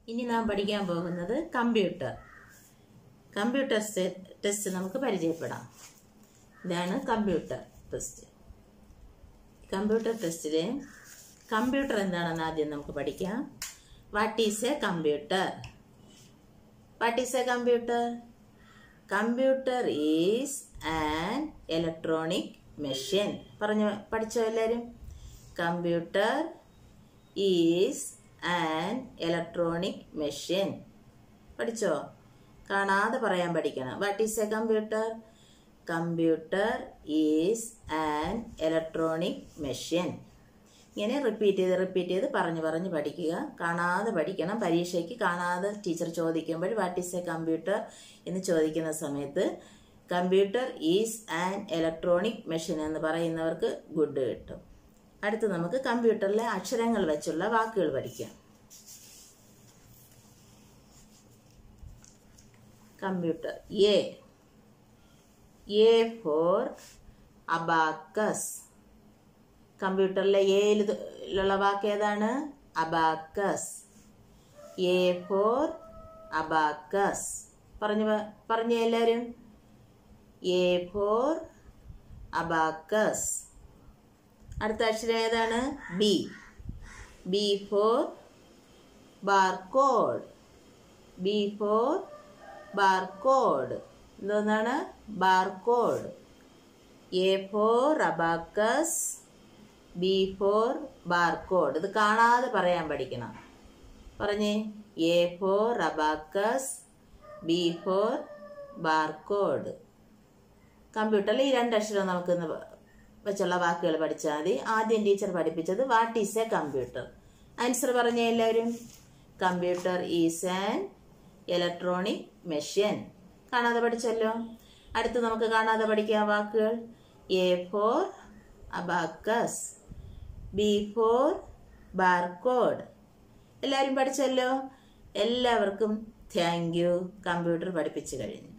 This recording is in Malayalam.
ഇനി നാം പഠിക്കാൻ പോകുന്നത് കമ്പ്യൂട്ടർ കമ്പ്യൂട്ടർ ടെസ്റ്റ് നമുക്ക് പരിചയപ്പെടാം ഇതാണ് കമ്പ്യൂട്ടർ ടെസ്റ്റ് കമ്പ്യൂട്ടർ ടെസ്റ്റിലെ കമ്പ്യൂട്ടർ എന്താണെന്ന് ആദ്യം നമുക്ക് പഠിക്കാം what is a computer what is a computer computer is an electronic machine പറഞ്ഞു പഠിച്ചോ എല്ലാവരും computer is an electronic machine പഠിച്ചോ കാണാതെ പറയാൻ പഠിക്കണം what is a computer computer is an electronic machine ഇങ്ങനെ റിപ്പീറ്റ് ചെയ്ത് റിപ്പീറ്റ് ചെയ്ത് പറഞ്ഞ് പറഞ്ഞ് പഠിക്കുക കാണാതെ പഠിക്കണം പരീക്ഷയ്ക്ക് കാണാതെ ടീച്ചർ ചോദിക്കുമ്പോൾ വാട്ട് ഈസ് എ കമ്പ്യൂട്ടർ എന്ന് ചോദിക്കുന്ന സമയത്ത് computer is an electronic machine എന്ന് പറയുന്നവർക്ക് ഗുഡ് കിട്ടും അടുത്ത് നമുക്ക് കമ്പ്യൂട്ടറിലെ അക്ഷരങ്ങൾ വെച്ചുള്ള വാക്കുകൾ പഠിക്കാം computer A A for abacus കമ്പ്യൂട്ടറിലെ എയിലുള്ള വാക്ക് ഏതാണ് അബാക്കസ് എ ഫോർ അബാക്കസ് പറഞ്ഞു പറഞ്ഞു എല്ലാവരും എ ഫോർ അബാക്കസ് അടുത്ത അക്ഷരം ഏതാണ് B B for barcode B for barcode എന്തോന്നാണ് barcode A for abacus B for barcode ഇത് കാണാതെ പറയാൻ പഠിക്കണം പറഞ്ഞേ A for abacus B for barcode കമ്പ്യൂട്ടറിൽ ഈ രണ്ടക്ഷരം നമുക്കിന്ന് വെച്ചുള്ള വാക്കുകൾ പഠിച്ചാൽ മതി ആദ്യം ടീച്ചർ പഠിപ്പിച്ചത് what is a computer answer പറഞ്ഞ എല്ലാവരും computer is an electronic machine കാണാതെ പഠിച്ചല്ലോ അടുത്ത് നമുക്ക് കാണാതെ പഠിക്കാം വാക്കുകൾ A for abacus B for barcode എല്ലാവരും പഠിച്ചല്ലോ എല്ലാവർക്കും താങ്ക് യു കമ്പ്യൂട്ടർ പഠിപ്പിച്ചു കഴിഞ്ഞു